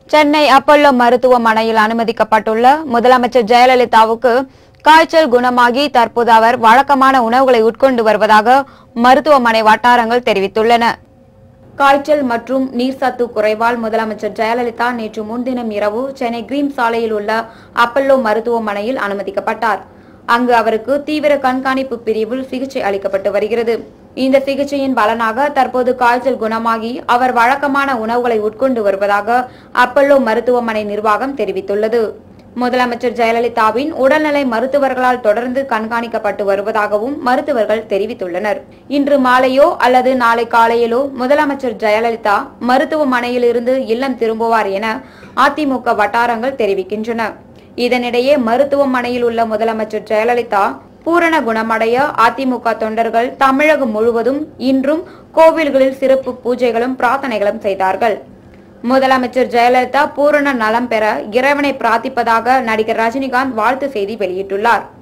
Chennai Apollo மருத்துவமனையில் அனுமதிக்கப்பட்டுள்ள முதலமைச்சர் ஜெயலலிதாவுக்கு காய்ச்சல் குணமாகி தற்போது அவர் வழக்கமான உணவுகளை உட்கொண்டு வருவதாக மருத்துவமனை வட்டாரங்கள் தெரிவித்துள்ளன காய்ச்சல் மற்றும் நீர்சத்து குறைவால் முதலமைச்சர் ஜெயலலிதா நேற்று முன்தினம் இரவு சென்னை கிரீம் சாலையில் உள்ள அப்பல்லோ மருத்துவமனையில் அனுமதிக்கப்பட்டார் அங்கு அவருக்கு தீவிர கண்காணிப்பு பிரிவில் சிகிச்சை அளிக்கப்பட்டு வருகிறது இந்த சிகிச்சையின் பலனாக தற்போது காய்ச்சல் குணமாகி அவர் வழக்கமான உணவுகளை உட்கொண்டு வருவதாக அப்பல்லோ மருத்துவமனை நிர்வாகம் தெரிவித்துள்ளது முதலமைச்சர் ஜெயலலிதாவின் உடல்நிலை மருத்துவர்களால் தொடர்ந்து கண்காணிக்கப்பட்டு வருவதாகவும் மருத்துவர்கள் தெரிவித்துள்ளனர் இன்று மாலையோ அல்லது நாளை காலையிலோ முதலமைச்சர் ஜெயலலிதா மருத்துவமனையிலிருந்து இல்லம் திரும்புவார் என அதிமுக வட்டாரங்கள் தெரிவிக்கின்றன இதனிடையே மருத்துவமனையில் உள்ள முதலமைச்சர் ஜெயலலிதா பூரண குணமடைய அதிமுக தொண்டர்கள் தமிழகம் முழுவதும் இன்றும் கோவில்களில் சிறப்பு பூஜைகளும் பிரார்த்தனைகளும் செய்தார்கள் முதலமைச்சர் ஜெயலலிதா பூரண நலம் பெற இறைவனை பிரார்த்திப்பதாக நடிகர் ரஜினிகாந்த் வாழ்த்து செய்தி வெளியிட்டுள்ளார்